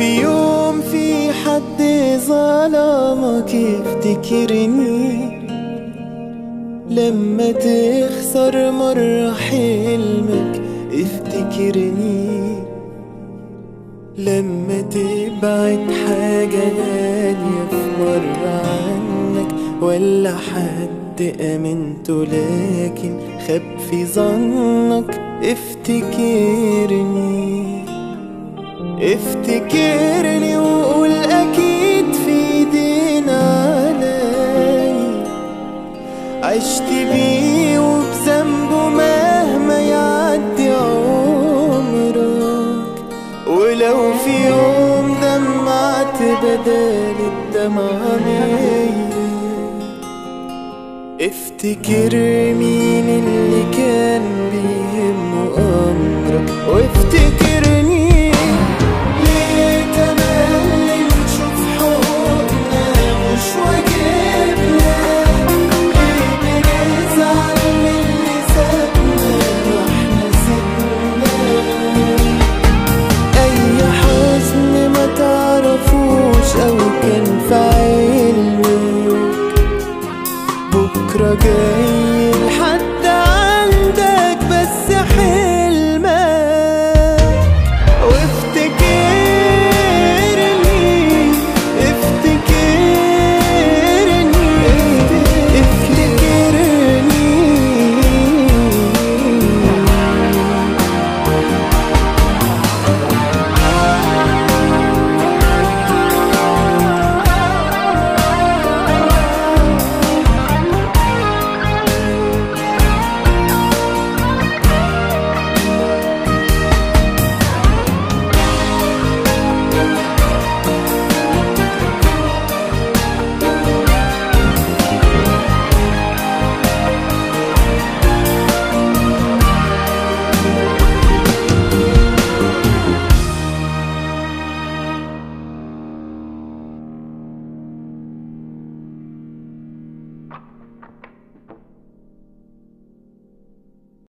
في يوم في حد ظلمك افتكرني لما تخسر مرة حلمك افتكرني لما تبعد حاجة غالية في مرة عنك ولا حد أمنته لكن خاب في ظنك افتكرني افتكرني وقول أكيد في ايدينا علي عشت بيه وبذنبه مهما يعدي عمرك ولو في يوم دمعت بدل الدمعة مية افتكر مين اللي كان